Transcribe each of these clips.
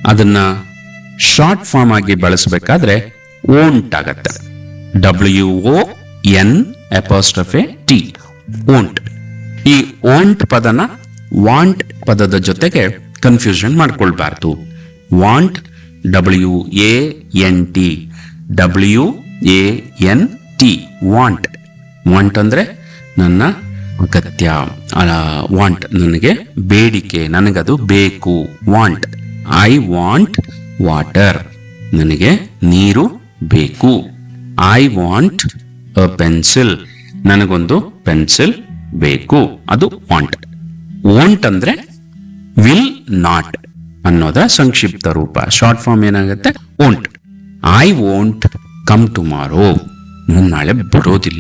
ಅದನ್ನ short form ಆಗಿ ಬಳಸಬೇಕಾದ್ರೆ ಓಂಟ್ ಆಗತ್ತೆ W O N apostrophe T won't ಈ ಓಂಟ್ ಪದನ ವಾಂಟ್ ಪದದ ಜೊತೆಗೆ ಕನ್ಫ್ಯೂಷನ್ ಮಾಡ್ಕೊಳ್ಬಾರ್ದು want W A N T W A N T want want ಅಂದ್ರೆ ನನ್ನ ಅಗತ್ಯ ವಾಂಟ್ ನನಗೆ ಬೇಡಿಕೆ ನನಗದು ಬೇಕು ವಾಂಟ್ ಐ ವಾಂಟ್ ವಾಟರ್ ನನಗೆ ನೀರು ಬೇಕು ಐ ವಾಂಟ್ ಅ ಪೆನ್ಸಿಲ್ ನನಗೊಂದು ಪೆನ್ಸಿಲ್ ಬೇಕು ಅದು ವಾಂಟ್ ವಾಂಟ್ ಅಂದ್ರೆ ವಿಲ್ ನಾಟ್ ಅನ್ನೋದ ಸಂಕ್ಷಿಪ್ತ ರೂಪ ಶಾರ್ಟ್ ಫಾರ್ಮ್ ಏನಾಗುತ್ತೆ won't I won't come tomorrow ನಾನು ನಾಳೆ ಬರೋದಿಲ್ಲ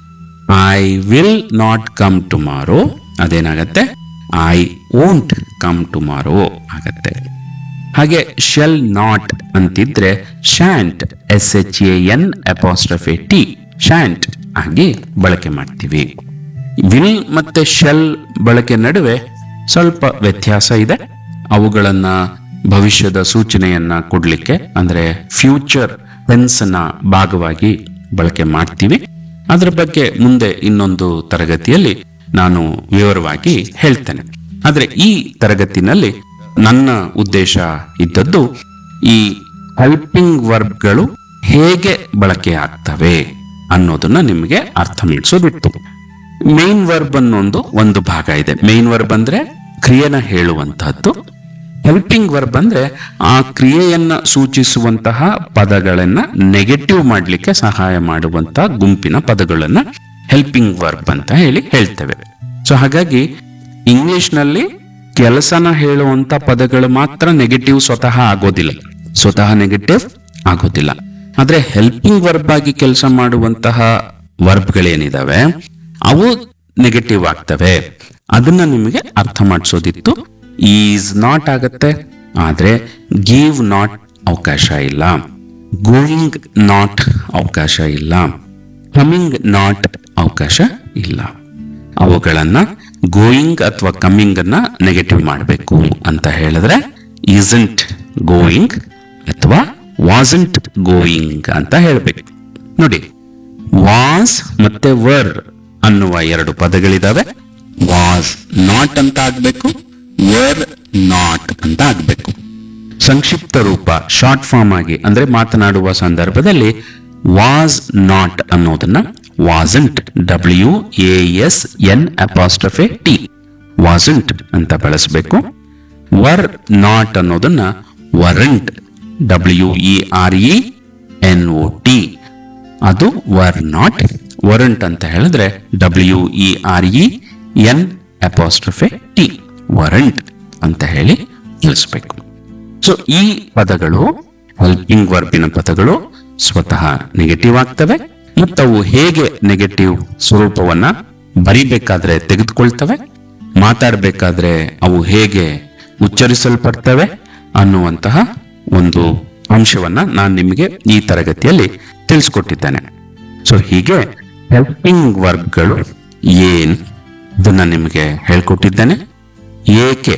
I will not come tomorrow ಅದೇನಾಗತ್ತೆ ಐ ವೋಂಟ್ ಕಮ್ ಟುಮಾರೋ ಆಗತ್ತೆ ಹಾಗೆ ಶೆಲ್ ನಾಟ್ ಅಂತಿದ್ರೆ shan't S H A N apostrophe T shan't ಆಗಿ ಬಳಕೆ ಮಾಡ್ತೀವಿ ವಿಲ್ ಮತ್ತೆ ಶೆಲ್ ಬಳಕೆ ನಡುವೆ ಸ್ವಲ್ಪ ವ್ಯತ್ಯಾಸ ಇದೆ ಅವುಗಳನ್ನ ಭವಿಷ್ಯದ ಸೂಚನೆಯನ್ನ ಕೊಡ್ಲಿಕ್ಕೆ ಅಂದ್ರೆ ಫ್ಯೂಚರ್ ಟೆನ್ಸ್ ನ ಭಾಗವಾಗಿ ಬಳಕೆ ಮಾಡ್ತೀವಿ ಅದ್ರ ಬಗ್ಗೆ ಮುಂದೆ ಇನ್ನೊಂದು ತರಗತಿಯಲ್ಲಿ ನಾನು ವಿವರವಾಗಿ ಹೇಳ್ತೇನೆ ಆದ್ರೆ ಈ ತರಗತಿನಲ್ಲಿ ನನ್ನ ಉದ್ದೇಶ ಇದ್ದದ್ದು ಈ ಹೆಲ್ಪಿಂಗ್ ವರ್ಬ್ಗಳು ಹೇಗೆ ಬಳಕೆ ಆಗ್ತವೆ ಅನ್ನೋದನ್ನ ನಿಮಗೆ ಅರ್ಥ ಮಾಡಿಸೋದಿತ್ತು ಮೇನ್ ವರ್ಬ್ ಅನ್ನೊಂದು ಒಂದು ಭಾಗ ಇದೆ ಮೇನ್ ವರ್ಬ್ ಅಂದ್ರೆ ಕ್ರಿಯೆನ ಹೇಳುವಂತಹದ್ದು ಹೆಲ್ಪಿಂಗ್ ವರ್ಬ್ ಅಂದ್ರೆ ಆ ಕ್ರಿಯೆಯನ್ನ ಸೂಚಿಸುವಂತಹ ಪದಗಳನ್ನ ನೆಗೆಟಿವ್ ಮಾಡ್ಲಿಕ್ಕೆ ಸಹಾಯ ಮಾಡುವಂತಹ ಗುಂಪಿನ ಪದಗಳನ್ನ ಹೆಲ್ಪಿಂಗ್ ವರ್ಬ್ ಅಂತ ಹೇಳಿ ಹೇಳ್ತೇವೆ ಸೊ ಹಾಗಾಗಿ ಇಂಗ್ಲಿಷ್ ನಲ್ಲಿ ಕೆಲಸನ ಹೇಳುವಂತ ಪದಗಳು ಮಾತ್ರ ನೆಗೆಟಿವ್ ಸ್ವತಃ ಆಗೋದಿಲ್ಲ ಸ್ವತಃ ನೆಗೆಟಿವ್ ಆಗೋದಿಲ್ಲ ಆದ್ರೆ ಹೆಲ್ಪಿಂಗ್ ವರ್ಬ್ ಆಗಿ ಕೆಲಸ ಮಾಡುವಂತಹ ವರ್ಬ್ಗಳೇನಿದಾವೆ ಅವು ನೆಗೆಟಿವ್ ಆಗ್ತವೆ ಅದನ್ನ ನಿಮಗೆ ಅರ್ಥ ಮಾಡಿಸೋದಿತ್ತು ಈಸ್ ನಾಟ್ ಆಗತ್ತೆ ಆದ್ರೆ ಗಿವ್ ನಾಟ್ ಅವಕಾಶ ಇಲ್ಲ ಗೋಯಿಂಗ್ ನಾಟ್ ಅವಕಾಶ ಇಲ್ಲ ಕಮಿಂಗ್ ನಾಟ್ ಅವಕಾಶ ಇಲ್ಲ ಅವುಗಳನ್ನ ಗೋಯಿಂಗ್ ಅಥವಾ ಕಮ್ಮಿಂಗ್ ಅನ್ನ ನೆಗೆಟಿವ್ ಮಾಡಬೇಕು ಅಂತ ಹೇಳಿದ್ರೆ ಈಸಂಟ್ ಗೋಯಿಂಗ್ ಅಥವಾ ವಾಸಂಟ್ ಗೋಯಿಂಗ್ ಅಂತ ಹೇಳ್ಬೇಕು ನೋಡಿ ವಾಸ್ ಮತ್ತೆ ವರ್ ಅನ್ನುವ ಎರಡು ಪದಗಳಿದಾವೆ ವಾಸ್ ನಾಟ್ ಅಂತ ಆಗ್ಬೇಕು ವರ್ ನಾಟ್ ಅಂತ ಆಗ್ಬೇಕು ಸಂಕ್ಷಿಪ್ತ ರೂಪ ಶಾರ್ಟ್ ಫಾರ್ಮ್ ಆಗಿ ಅಂದ್ರೆ ಮಾತನಾಡುವ ಸಂದರ್ಭದಲ್ಲಿ ವಾಸ್ ನಾಟ್ ಅನ್ನೋದನ್ನ wasn't W A S N apostrophe T wasn't ಅಂತ ಬಳಸಬೇಕು ವರ್ ನಾಟ್ ಅನ್ನೋದನ್ನ weren't W E R E N O T ಅದು ವರ್ ನಾಟ್ ವರಂಟ್ ಅಂತ ಹೇಳಿದ್ರೆ W E R E N apostrophe T weren't ಅಂತ ಹೇಳಿ ತಿಳಿಸ್ಬೇಕು ಸೊ ಈ ಪದಗಳು ಹೆಲ್ಪಿಂಗ್ ವರ್ಬಿನ ಪದಗಳು ಸ್ವತಃ ನೆಗೆಟಿವ್ ಆಗ್ತವೆ ಮತ್ತವು ಹೇಗೆ ನೆಗೆಟಿವ್ ಸ್ವರೂಪವನ್ನ ಬರಿಬೇಕಾದ್ರೆ ತೆಗೆದುಕೊಳ್ತವೆ ಮಾತಾಡಬೇಕಾದ್ರೆ ಅವು ಹೇಗೆ ಉಚ್ಚರಿಸಲ್ಪಡ್ತವೆ ಅನ್ನುವಂತಹ ಒಂದು ಅಂಶವನ್ನ ನಾನು ನಿಮಗೆ ಈ ತರಗತಿಯಲ್ಲಿ ತಿಳಿಸ್ಕೊಟ್ಟಿದ್ದೇನೆ ಸೊ ಹೀಗೆ ಹೆಲ್ಪಿಂಗ್ ವರ್ಬ್ಗಳು ಏನ್ ಇದನ್ನ ನಿಮಗೆ ಹೇಳ್ಕೊಟ್ಟಿದ್ದೇನೆ ಏಕೆ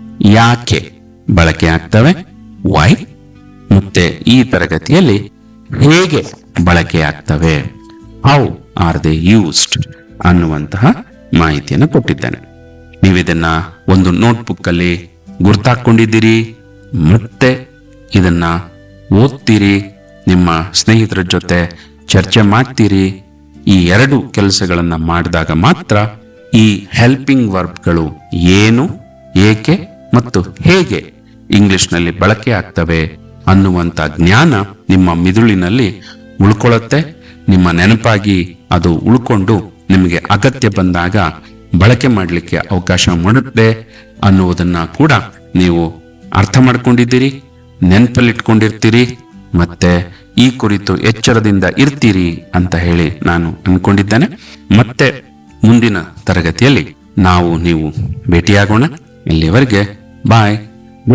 ಯಾಕೆ ಬಳಕೆ ಆಗ್ತವೆ ವೈ ಮತ್ತೆ ಈ ತರಗತಿಯಲ್ಲಿ ಹೇಗೆ ಬಳಕೆ ಆಗ್ತವೆ ಹೌ ಆರ್ ದೇ ಯೂಸ್ಡ್ ಅನ್ನುವಂತಹ ಮಾಹಿತಿಯನ್ನು ಕೊಟ್ಟಿದ್ದೇನೆ ನೀವಿದನ್ನ ಒಂದು ನೋಟ್ಬುಕ್ ಅಲ್ಲಿ ಗುರ್ತಾಕೊಂಡಿದ್ದೀರಿ ಮತ್ತೆ ಇದನ್ನ ಓದ್ತೀರಿ ನಿಮ್ಮ ಸ್ನೇಹಿತರ ಜೊತೆ ಚರ್ಚೆ ಮಾಡ್ತೀರಿ ಈ ಎರಡು ಕೆಲಸಗಳನ್ನ ಮಾಡಿದಾಗ ಮಾತ್ರ ಈ ಹೆಲ್ಪಿಂಗ್ ವರ್ಬ್ಗಳು ಏನು ಏಕೆ ಮತ್ತು ಹೇಗೆ ಇಂಗ್ಲಿಷ್ನಲ್ಲಿ ಬಳಕೆ ಆಗ್ತವೆ ಅನ್ನುವಂತ ಜ್ಞಾನ ನಿಮ್ಮ ಮಿದುಳಿನಲ್ಲಿ ಉಳ್ಕೊಳ್ಳುತ್ತೆ ನಿಮ್ಮ ನೆನಪಾಗಿ ಅದು ಉಳ್ಕೊಂಡು ನಿಮಗೆ ಅಗತ್ಯ ಬಂದಾಗ ಬಳಕೆ ಮಾಡಲಿಕ್ಕೆ ಅವಕಾಶ ಮಾಡುತ್ತೆ ಅನ್ನುವುದನ್ನ ಕೂಡ ನೀವು ಅರ್ಥ ಮಾಡ್ಕೊಂಡಿದ್ದೀರಿ ನೆನಪಲ್ಲಿಟ್ಕೊಂಡಿರ್ತೀರಿ ಮತ್ತೆ ಈ ಕುರಿತು ಎಚ್ಚರದಿಂದ ಇರ್ತೀರಿ ಅಂತ ಹೇಳಿ ನಾನು ಅನ್ಕೊಂಡಿದ್ದೇನೆ ಮತ್ತೆ ಮುಂದಿನ ತರಗತಿಯಲ್ಲಿ ನಾವು ನೀವು ಭೇಟಿಯಾಗೋಣ ಇಲ್ಲಿವರೆಗೆ ಬಾಯ್